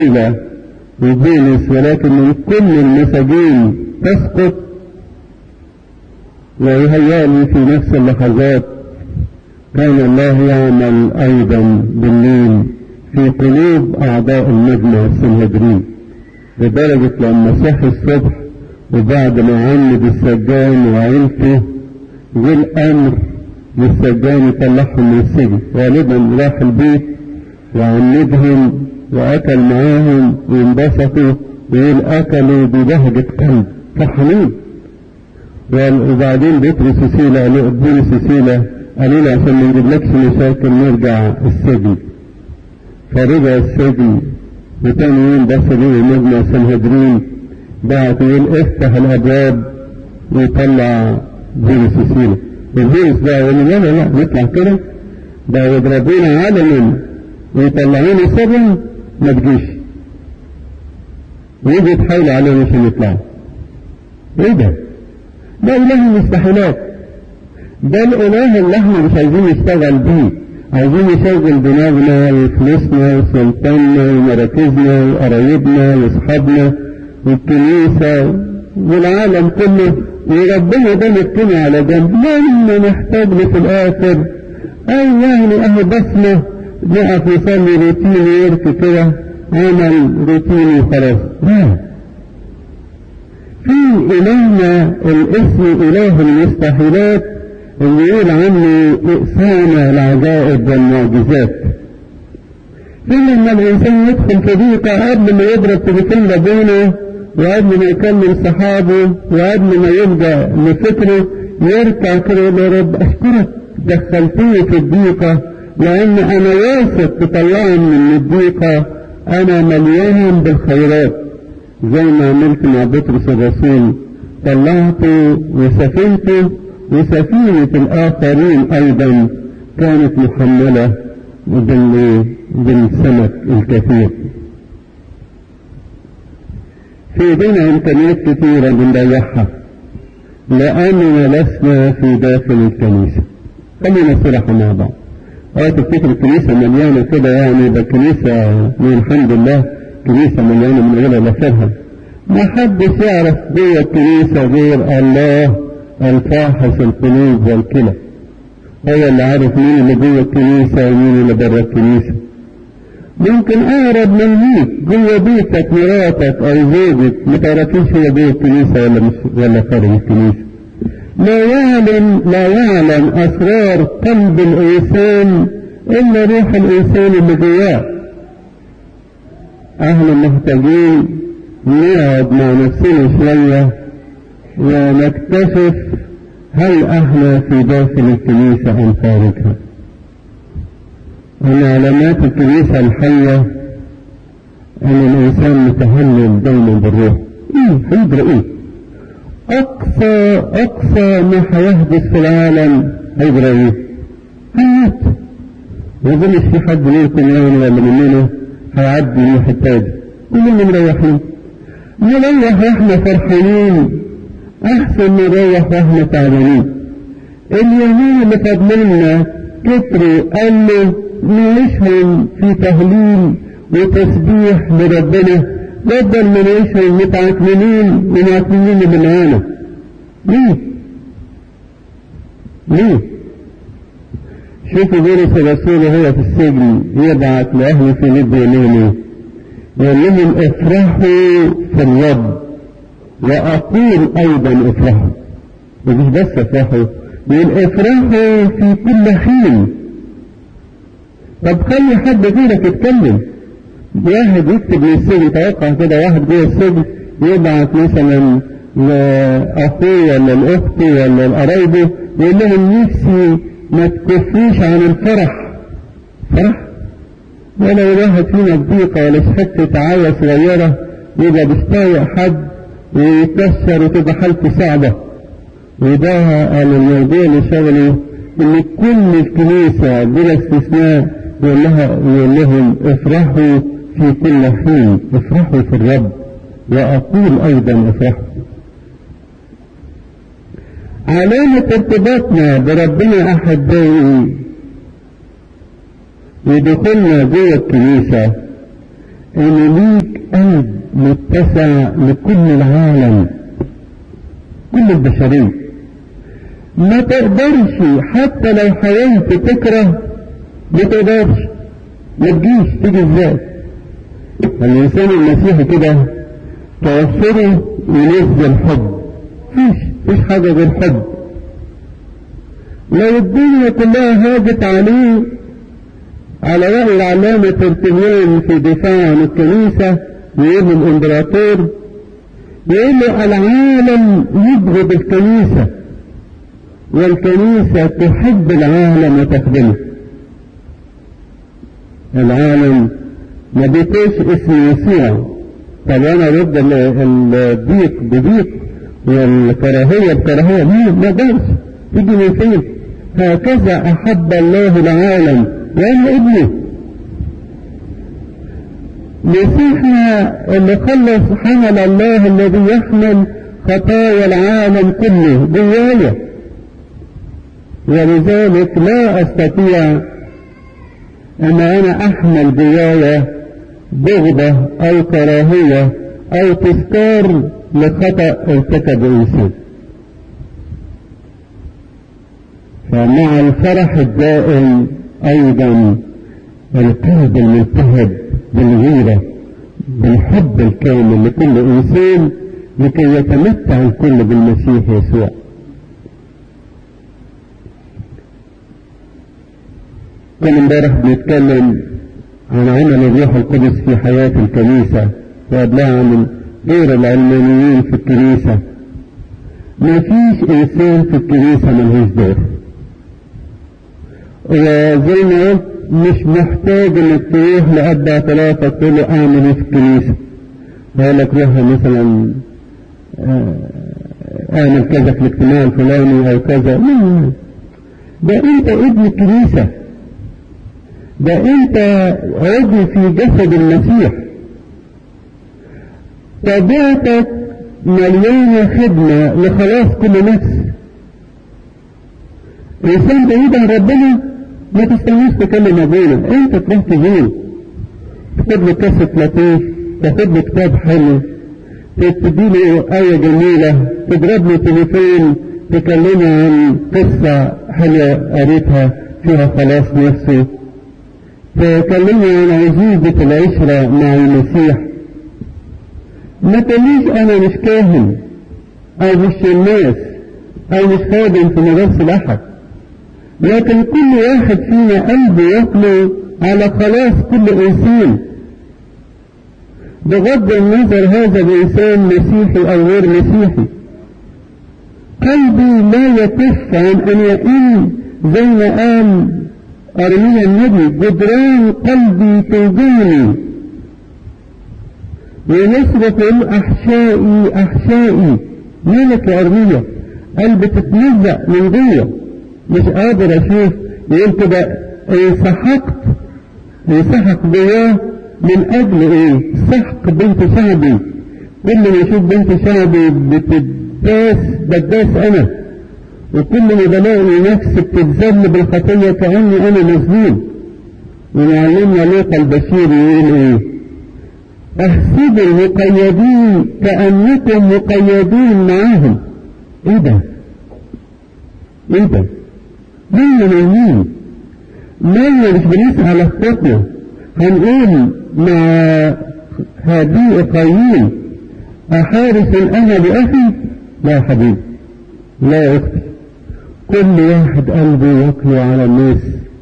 وبولس ولكن من كل المساجين تسقط ويهيألي في نفس اللحظات كان الله يعمل أيضا بالليل في قلوب أعضاء المجمع السنهدرين لدرجة لما صحي الصبح وبعد ما عمد السجان وعيلته جه الأمر للسجان يطلعهم من السجن غالبا راح البيت وعمدهم وأكل معاهم وانبسطوا ويقول أكلوا ببهجة قلب فرحانين وبعدين بطرس وسيلة قالوا بولس وسيلة قالوا له عشان ما نجيبلكش مشاكل نرجع السجن فرجع السجن وتاني يوم بص ليه مجمع سنهدرين بعت يقول افتح الابواب ويطلع بولس وسيلة والبولس بقى يقول لا لا لا نطلع كده ده يضربونا علنا ويطلعوني سرا ما تجيش ويجي يتحايل عليهم عشان يطلعوا ايه ده؟ ده اله المستحيلات ده الاله اللي احنا مش عايزين نشتغل بيه عايزين نشغل دماغنا وفلوسنا وسلطاننا ومراكزنا وقرايبنا واصحابنا والكنيسة والعالم كله وربنا ده نكتمه على جنب لما نحتاج له في الاخر اي يعني اهو بصمة نقف يصلي روتين ويركي كده عمل روتيني وخلاص لا في إلهنا الاسم إله المستحيلات اللي يقول عنه إقسام العجائب والمعجزات في لما الإنسان يدخل في ضيقة قبل ما يضرب تليفون لابونا وقبل ما يكلم صحابه وقبل ما يلجأ لفكره يركع كده يقول يا رب أشكرك دخلتني في الضيقة لأن أنا واثق تطلعني من الضيقة أنا مليان بالخيرات زي ما عملت مع بطرس الرسول طلعته وسفينته وسفينة الآخرين أيضا كانت محملة بالسمك الكثير في ايدينا إمكانيات كثيرة بنضيعها لأننا لسنا في داخل الكنيسة خلينا صراحة مع بعض اه تفتكر الكنيسة مليانة كده يعني ده كنيسة من الحمد لله كنيسة مليانة من أولها لآخرها ما حدش يعرف جوه الكنيسة غير الله الفاحص القلوب والكلى هو اللي عارف مين اللي جوه الكنيسة ومين اللي بره الكنيسة ممكن أقرب من ليك جوه بيتك مراتك أو زوجك ما تعرفيش هو جوه الكنيسة ولا مش ولا خارج الكنيسة لا يعلم لا يعلم أسرار قلب الإنسان إلا روح الإنسان اللي جواه احنا محتاجين نقعد مع نفسنا شوية ونكتشف هل احنا في داخل الكنيسة ام خارجها من علامات الكنيسة الحية ان الانسان متهلل دايما بالروح ايه هيجرى ايه اقصى اقصى ما هيحدث في العالم هيجرى ايه هيموت ما اظنش في حد منكم يعني ولا مننا هيعدي من التاني كلنا مريحين نريح واحنا فرحانين احسن نريح واحنا تعبانين اليمين اللي فضلنا كتروا قالوا نعيشهم في تهليل وتسبيح لربنا بدل ما نعيشهم متعكنين ومعكنين اللي معانا ليه؟ ليه؟ شوفوا بولس الرسول وهو في السجن يبعث لأهل فيليب يمينه يقول لهم افرحوا في الرب وأقول أيضا افرحوا مش بس افرحوا يقول افرحوا في كل حين طب خلي حد غيرك يتكلم واحد يكتب من السجن توقع كده واحد جوه السجن يبعت مثلا لأخوه ولا لأخته ولا لقرايبه يقول لهم نفسي ما تكفيش عن الفرح فرح ولو واحد فينا بضيقة ولا حتة عاية صغيرة يبقى بيستايق حد ويتكسر وتبقى حالته صعبة وده قال الموضوع اللي شغله ان كل الكنيسة بلا استثناء يقول لها يقول لهم افرحوا في كل حين افرحوا في الرب واقول ايضا افرحوا علامة ارتباطنا بربنا أحبائي ودخولنا جوه الكنيسة ان ليك قلب متسع لكل العالم كل البشرية ما تقدرش حتى لو حاولت تكره ما تقدرش ما تجيش تيجي ازاي الانسان المسيحي كده توفره ينزل حب فيش فيش حاجة غير حب لو الدنيا كلها هاجت عليه على رأي العلامة ترتميان في دفاع عن الكنيسة يقول الامبراطور يقول له العالم يبغض الكنيسة والكنيسة تحب العالم وتخدمه العالم ما بيتوش اسم يسوع طب انا ضد الضيق بضيق والكراهية بكراهية مين ما قدرش تيجي من فين هكذا احب الله العالم وانا ابنه مسيحنا اللي خلص حمل الله الذي يحمل خطايا العالم كله جوايا ولذلك لا استطيع ان انا احمل جوايا بغضة او كراهية او تذكار لخطأ ارتكب انسان فمع الفرح الدائم ايضا القلب الملتهب بالغيرة بالحب الكامل لكل انسان لكي يتمتع الكل بالمسيح يسوع كان امبارح بنتكلم عن عمل الروح القدس في حياة الكنيسة وقبلها عن غير العلمانيين في الكنيسة ما فيش انسان في الكنيسة ملهوش دور وزي ما قلت مش محتاج انك تروح لأب ثلاثة تقول له اعمل ايه في الكنيسة يقول لك روح مثلا اعمل كذا في الاجتماع الفلاني او كذا لا ده انت ابن الكنيسة ده انت عضو في جسد المسيح طبيعتك مليانة خدمة لخلاص كل نفس انسان بعيد عن ربنا ما تستناش تكلم ابونا انت تروح تزور تاخد له كاسة لطيف تاخد له كتاب حلو تدي له آية جميلة تضرب له تليفون تكلمه عن قصة حلوة قريتها فيها خلاص نفسه تكلمه عن عزيزة العشرة مع المسيح ما تقوليش أنا مش كاهن أو مش شماس أو مش خادم في مدرسة الأحد لكن كل واحد فينا قلبه يطلو على خلاص كل إنسان بغض النظر هذا الإنسان مسيحي أو غير مسيحي قلبي لا يكف عن أن يئن زي ما قال أرميا النبي جدران قلبي توجعني ويصرف أحشائي أحشائي مالك يا أرميا قلبي تتمزق من جوه مش قادر أشوف يقول كده انسحقت انسحق جواه من أجل إيه؟ سحق بنت شعبي كل ما يشوف بنت شعبي بتداس بداس أنا وكل ما بلاقي نفسي بتتذل بالخطية كأني أنا مظلوم ويعلمنا لوقا البشير يقول إيه؟ احسب المقيدين كأنكم مقيدين معاهم إيه ده؟ إيه ده؟ مين من مين؟ مين مش بنسعى لأخطتنا هنقول مع هذه قايين أحارس أنا بأخي لا يا حبيبي لا يا أختي كل واحد قلبه يقلو على الناس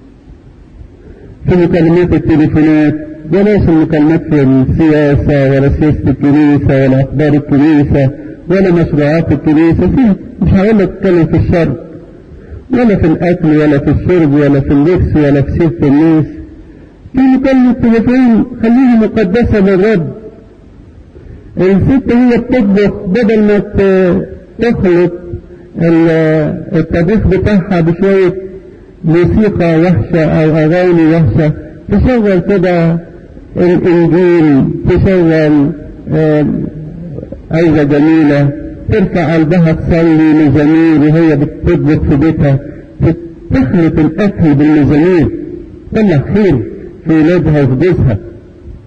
في مكالمات التليفونات بلاش المكالمات في السياسة ولا سياسة الكنيسة ولا أخبار الكنيسة ولا مشروعات الكنيسة فيها مش هقول لك تتكلم في الشر ولا في الأكل ولا في الشرب ولا في اللبس ولا في سيرة الناس في مكالمة تليفون خليها مقدسة للرب الست هي بتطبخ بدل ما تخلط الطبيخ بتاعها بشوية موسيقى وحشة أو أغاني وحشة تشغل كده الإنجيل تشغل أيضا جميلة ترفع قلبها تصلي مزامير وهي بتطبخ في بيتها تخلط الأكل بالمزامير طلع خير في ولادها وفي جوزها